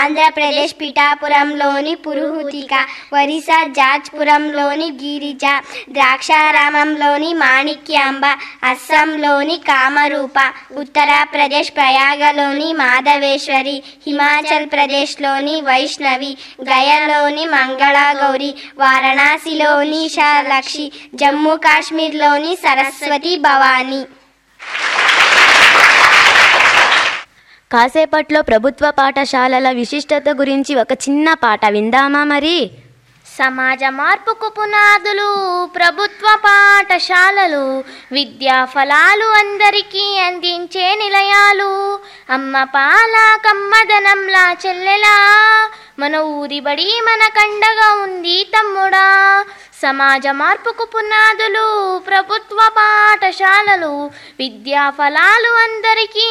ఆంధ్రప్రదేశ్ పిఠాపురంలోని పురుహుతిక ఒరిస్సా జాజ్పురంలోని గిరిజ ద్రాక్షారామంలోని మాణిక్యాంబ అస్సాంలోని కామరూప ఉత్తరప్రదేశ్ ప్రయాగలోని మాధవేశ్వరి హిమాచల్ ప్రదేశ్లోని వైష్ణవి గయలోని మంగళగౌరి వారణాసిలోని షాలక్షి జమ్మూ కాశ్మీర్లోని సరస్వతి భవాని కాసేపట్లో ప్రభుత్వ పాఠశాలల విశిష్టత గురించి ఒక చిన్న పాట విందామా మరి సమాజ మార్పుకు పునాదులు ప్రభుత్వ పాఠశాలలు విద్యా ఫలాలు అందరికీ అందించే నిలయాలు అమ్మ పాల కమ్మదనంలా చెల్లెలా మన ఊరి బడి మన కండగా ఉంది తమ్ముడా సమాజ మార్పుకు పునాదులు ప్రభుత్వ పాఠశాలలు విద్యా ఫలాలు అందరికీ